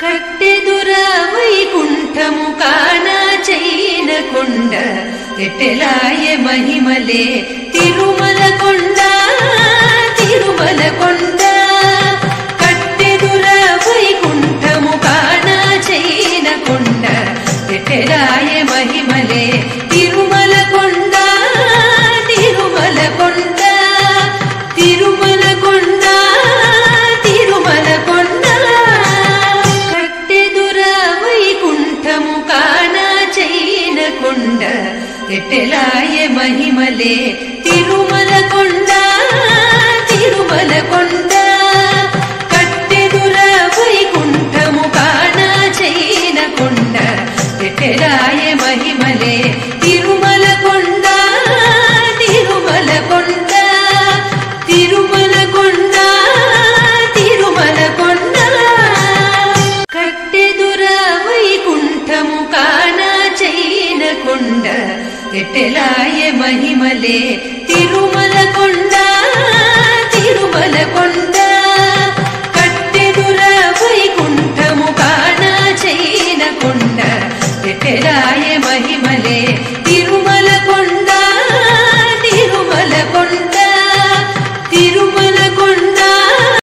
కట్టెదుర వైకుంఠము కానా చైన కొండ ఎట్టెలాయ మహిమలే తిరుమల కొండ తిరుమల కొండ కట్టెదుర వైకుంఠము కానా చైన కొండ ఎట్టెలాయ మహిమలే తిరుమల కొండ తిరుమల కొండ తిరుమల కొండ తిరుమల కొండ కట్టెదుర వైకుంఠము కానా చైన కొండ ఎట్టెలాయ మహిమలే తిరుమల కొండ తిరుమల కొండ కట్టెదుర వైకుంఠము కానా చైన కొండ ఎట్టెలాయ మహిమలే తిరుమల కొండ తిరుమల కొండ తిరుమల కొండ తిరుమల కొండ కట్టెదుర వైకుంఠము కానా చైన కొండ ఎట్టెలాయ మహిమలే తిరుమల